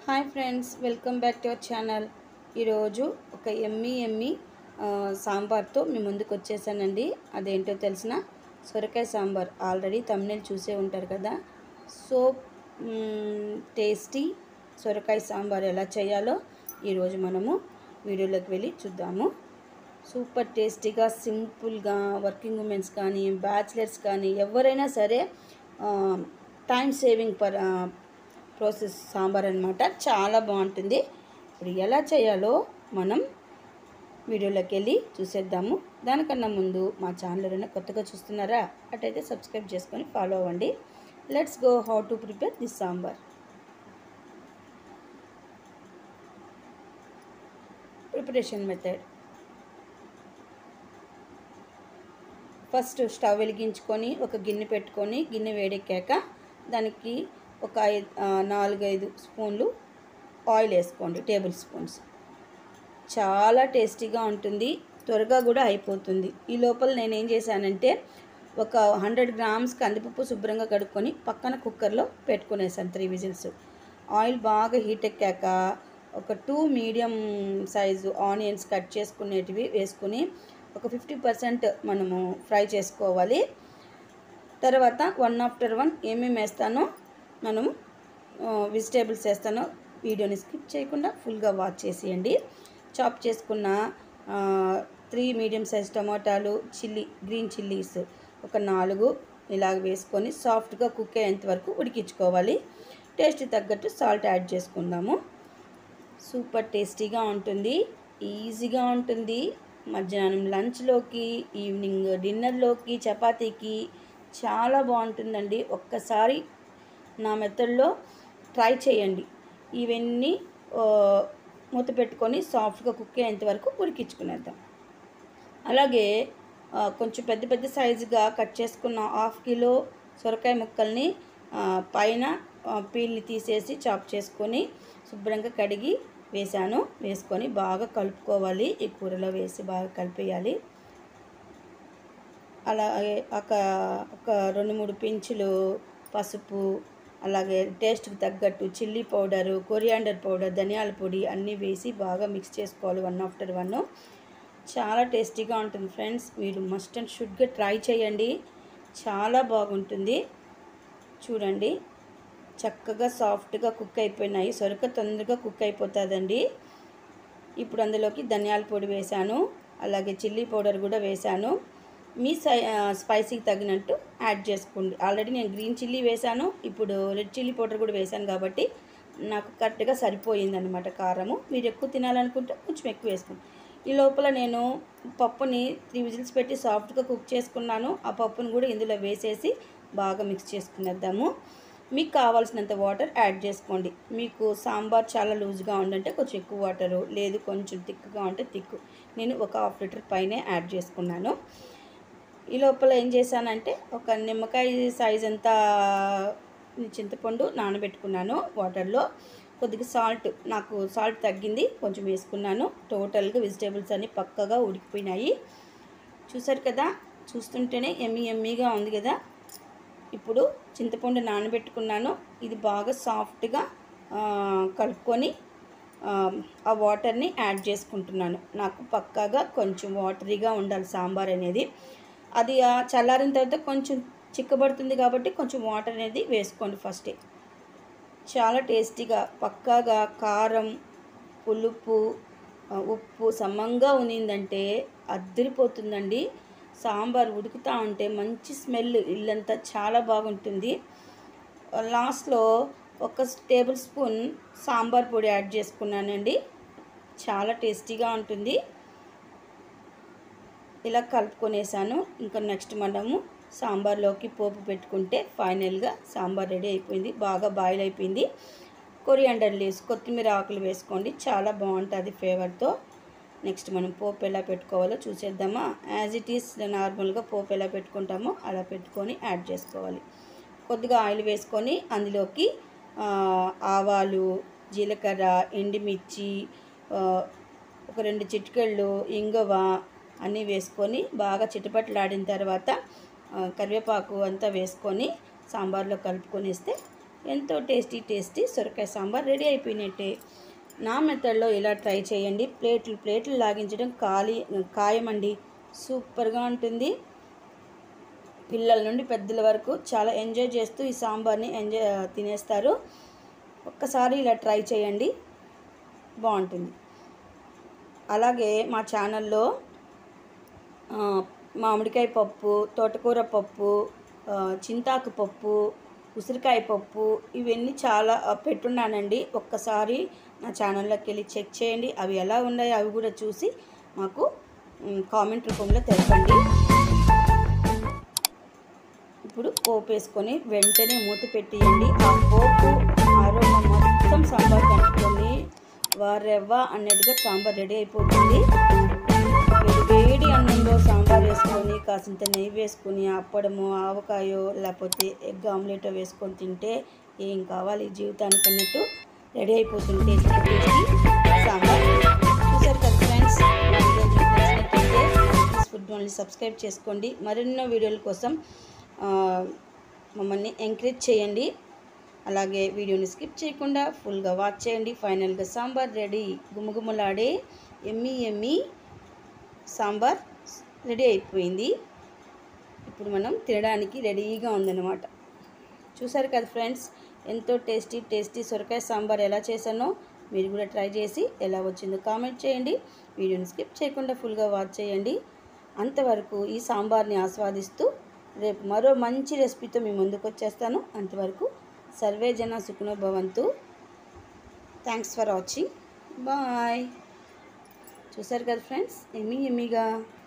hi friends welcome back to our channel ఈరోజు ఒక ఎమ్మి ఎమ్మి ఆ, సాంబార్తో మీ ముందుకు వచ్చేసానండి అదేంటో తెలిసిన సొరకాయ సాంబార్ ఆల్రెడీ తమిళ చూసే ఉంటారు కదా సో మ్, టేస్టీ సొరకాయ సాంబార్ ఎలా చేయాలో ఈరోజు మనము వీడియోలోకి వెళ్ళి చూద్దాము సూపర్ టేస్టీగా సింపుల్గా వర్కింగ్ ఉమెన్స్ కానీ బ్యాచిలర్స్ కానీ ఎవరైనా సరే time saving per process sambar అనమాట చాలా బాగుంటుంది ఇప్పుడు ఎలా చేయాలో మనం వీడియోలోకి వెళ్ళి చూసేద్దాము దానికన్నా ముందు మా ఛానల్ ఎవరైనా కొత్తగా చూస్తున్నారా అటైతే సబ్స్క్రైబ్ చేసుకొని ఫాలో అవ్వండి let's go how to prepare this sambar preparation method first stove వెలిగించుకొని ఒక గిన్నె పెట్టుకొని గిన్నె వేడెక్కాక దానికి ఒక ఐదు నాలుగైదు స్పూన్లు ఆయిల్ వేసుకోండి టేబుల్ స్పూన్స్ చాలా టేస్టీగా ఉంటుంది త్వరగా కూడా అయిపోతుంది ఈ లోపల నేను ఏం చేశానంటే ఒక హండ్రెడ్ గ్రామ్స్ కందిపప్పు శుభ్రంగా కడుక్కొని పక్కన కుక్కర్లో పెట్టుకునేసాను త్రీ విజిల్స్ ఆయిల్ బాగా హీట్ ఎక్కాక ఒక two medium size onions cut చేసుకునేటివి వేసుకుని ఒక ఫిఫ్టీ పర్సెంట్ మనము ఫ్రై చేసుకోవాలి తర్వాత వన్ ఆఫ్టర్ వన్ ఏమేమి వేస్తానో మనము వెజిటేబుల్స్ వేస్తానో వీడియోని స్కిప్ చేయకుండా ఫుల్గా వాచ్ చేసేయండి చాప్ చేసుకున్న త్రీ మీడియం సైజ్ టమాటాలు చిల్లీ గ్రీన్ చిల్లీస్ ఒక నాలుగు ఇలాగ వేసుకొని సాఫ్ట్గా కుక్ అయ్యేంత వరకు ఉడికించుకోవాలి టేస్ట్ తగ్గట్టు సాల్ట్ యాడ్ చేసుకుందాము సూపర్ టేస్టీగా ఉంటుంది ఈజీగా ఉంటుంది మధ్యాహ్నం లంచ్లోకి ఈవినింగ్ డిన్నర్లోకి చపాతీకి చాలా బాగుంటుందండి ఒక్కసారి నా మెథడ్లో ట్రై చేయండి ఇవన్నీ ఆ, మూత పెట్టుకొని సాఫ్ట్గా కుక్ అయ్యేంత వరకు ఉడికించుకునేద్దాం అలాగే ఆ, కొంచెం పెద్ద పెద్ద సైజుగా కట్ చేసుకున్న హాఫ్ కిలో సొరకాయ ముక్కల్ని ఆ, పైన ఆ, పీల్ని తీసేసి చాప్ చేసుకొని శుభ్రంగా కడిగి వేసాను వేసుకొని బాగా కలుపుకోవాలి ఈ కూరలో వేసి బాగా కలిపేయాలి అలాగే ఒక ఒక రెండు మూడు పించులు పసుపు అలాగే టేస్ట్కి తగ్గట్టు చిల్లీ పౌడరు కొరియాండర్ పౌడర్ ధనియాల పొడి అన్నీ వేసి బాగా మిక్స్ చేసుకోవాలి వన్ ఆఫ్టర్ వన్ చాలా టేస్టీగా ఉంటుంది ఫ్రెండ్స్ మీరు మస్ట్ అండ్ షుడ్గా ట్రై చేయండి చాలా బాగుంటుంది చూడండి చక్కగా సాఫ్ట్గా కుక్ అయిపోయినాయి సొరక తొందరగా కుక్ అయిపోతుందండి ఇప్పుడు అందులోకి ధనియాల పొడి వేశాను అలాగే చిల్లీ పౌడర్ కూడా వేశాను మీ సై స్పైసీకి తగినట్టు యాడ్ చేసుకోండి ఆల్రెడీ నేను గ్రీన్ చిల్లీ వేశాను ఇప్పుడు రెడ్ చిల్లీ పౌడర్ కూడా వేశాను కాబట్టి నాకు కరెక్ట్గా సరిపోయింది అనమాట కారము మీరు ఎక్కువ తినాలనుకుంటే కొంచెం ఎక్కువ వేసుకోండి ఈ లోపల నేను పప్పుని త్రీ విజిల్స్ పెట్టి సాఫ్ట్గా కుక్ చేసుకున్నాను ఆ పప్పును కూడా ఇందులో వేసేసి బాగా మిక్స్ చేసుకునేద్దాము మీకు కావాల్సినంత వాటర్ యాడ్ చేసుకోండి మీకు సాంబార్ చాలా లూజ్గా ఉందంటే కొంచెం ఎక్కువ వాటరు లేదు కొంచెం థిక్గా ఉంటే థిక్ నేను ఒక హాఫ్ లీటర్ పైనే యాడ్ చేసుకున్నాను ఈ లోపల ఏం చేశానంటే ఒక నిమ్మకాయ సైజ్ అంత చింతపండు నానబెట్టుకున్నాను వాటర్లో కొద్దిగా సాల్ట్ నాకు సాల్ట్ తగ్గింది కొంచెం వేసుకున్నాను టోటల్గా వెజిటేబుల్స్ అన్నీ పక్కగా ఉడికిపోయినాయి చూసారు కదా చూస్తుంటేనే ఎమ్మి ఎమ్మీగా ఉంది కదా ఇప్పుడు చింతపండు నానబెట్టుకున్నాను ఇది బాగా సాఫ్ట్గా ఆ, కలుపుకొని ఆ, ఆ వాటర్ని యాడ్ చేసుకుంటున్నాను నాకు పక్కాగా కొంచెం వాటరీగా ఉండాలి సాంబార్ అనేది అది ఆ చల్లారిన తర్వాత కొంచెం చిక్కబడుతుంది కాబట్టి కొంచెం వాటర్ అనేది వేసుకోండి ఫస్టే చాలా టేస్టీగా పక్కాగా కారం పులుపు ఆ, ఉప్పు సమంగా ఉన్నిందంటే అద్దరిపోతుందండి సాంబార్ ఉడుకుతూ ఉంటే మంచి స్మెల్ ఇల్లంతా చాలా బాగుంటుంది లాస్ట్లో ఒక టేబుల్ స్పూన్ సాంబార్ పొడి యాడ్ చేసుకున్నానండి చాలా టేస్టీగా ఉంటుంది ఇలా కలుపుకొనేసాను ఇంకా నెక్స్ట్ మనము సాంబార్లోకి పోపు పెట్టుకుంటే ఫైనల్గా సాంబార్ రెడీ అయిపోయింది బాగా బాయిల్ అయిపోయింది కొరియాండర్ లీవ్స్ కొత్తిమీర ఆకులు వేసుకోండి చాలా బాగుంటుంది ఫ్లేవర్తో నెక్స్ట్ మనం పోపు ఎలా పెట్టుకోవాలో చూసేద్దామా యాజ్ ఇట్ ఈస్ నార్మల్గా పోపు ఎలా పెట్టుకుంటామో అలా పెట్టుకొని యాడ్ చేసుకోవాలి కొద్దిగా ఆయిల్ వేసుకొని అందులోకి ఆ, ఆవాలు జీలకర్ర ఎండుమిర్చి ఆ, ఒక రెండు చిటికెళ్ళు ఇంగువ అన్నీ వేసుకొని బాగా చిటపట్లాడిన తర్వాత ఆ, కరివేపాకు అంతా వేసుకొని సాంబార్లో కలుపుకొని ఇస్తే ఎంతో టేస్టీ టేస్టీ సొరకాయ సాంబార్ రెడీ అయిపోయినట్టే నా మెథడ్లో ఇలా ట్రై చేయండి ప్లేట్లు ప్లేట్లు లాగించడం ఖాళీ ఖాయమండి సూపర్గా ఉంటుంది పిల్లల నుండి పెద్దల వరకు చాలా ఎంజాయ్ చేస్తూ ఈ సాంబార్ని ఎంజాయ్ తినేస్తారు ఒక్కసారి ఇలా ట్రై చేయండి బాగుంటుంది అలాగే మా ఛానల్లో ఆ, మామిడికాయ పప్పు తోటకూర పప్పు ఆ, చింతాకు పప్పు ఉసిరికాయ పప్పు ఇవన్నీ చాలా ఆ, పెట్టున్నానండి ఒక్కసారి నా ఛానల్లోకి వెళ్ళి చెక్ చేయండి అవి ఎలా ఉన్నాయో అవి కూడా చూసి మాకు మ్, కామెంట్ రూపంలో తెలపండి ఇప్పుడు పోపు వేసుకొని వెంటనే మూత పెట్టేయండి ఆ పోపు ఆరోగ్యం మొత్తం సాంబార్ కనుక్కొని వారెవ్వ అన్నట్టుగా సాంబార్ రెడీ అయిపోతుంది వేడి వేడి అన్నంలో సాంబార్ వేసుకొని కాసింత నెయ్యి వేసుకొని అప్పడము ఆవకాయో లేకపోతే ఎగ్ ఆమ్లెట్ వేసుకొని తింటే ఏం కావాలి జీవితానికి అన్నట్టు రెడీ అయిపోతుంది టేస్టీ టేస్టీ సాంబార్ చూసారు కదా ఫ్రెండ్స్ నా వీడియో మీకు నచ్చినట్లయితే ప్లీజ్ ఫుడ్ ఓన్లీ సబ్స్క్రైబ్ చేసుకోండి మరెన్నో వీడియోల కోసం ఆ, మమ్మల్ని ఎంకరేజ్ చేయండి అలాగే వీడియోని స్కిప్ చేయకుండా ఫుల్గా వాచ్ చేయండి ఫైనల్గా సాంబార్ రెడీ గుమగుమలాడే ఎమ్మి ఎమ్మి సాంబార్ రెడీ అయిపోయింది ఇప్పుడు మనం తినడానికి రెడీగా ఉందన్నమాట చూసారు కదా ఫ్రెండ్స్ ఎంతో టేస్టీ టేస్టీ సొరకాయ సాంబార్ ఎలా చేశానో మీరు కూడా ట్రై చేసి ఎలా వచ్చిందో కామెంట్ చేయండి వీడియోని స్కిప్ చేయకుండా ఫుల్గా వాచ్ చేయండి అంతవరకు ఈ సాంబార్ని ఆస్వాదిస్తూ రేపు మరో మంచి రెసిపీతో మీ ముందుకు వచ్చేస్తాను అంతవరకు సర్వే జన సుఖనో భవంతు థ్యాంక్స్ ఫర్ వాచింగ్ బాయ్ చూసారు కదా ఫ్రెండ్స్ ఎమ్మీ ఎమ్మీగా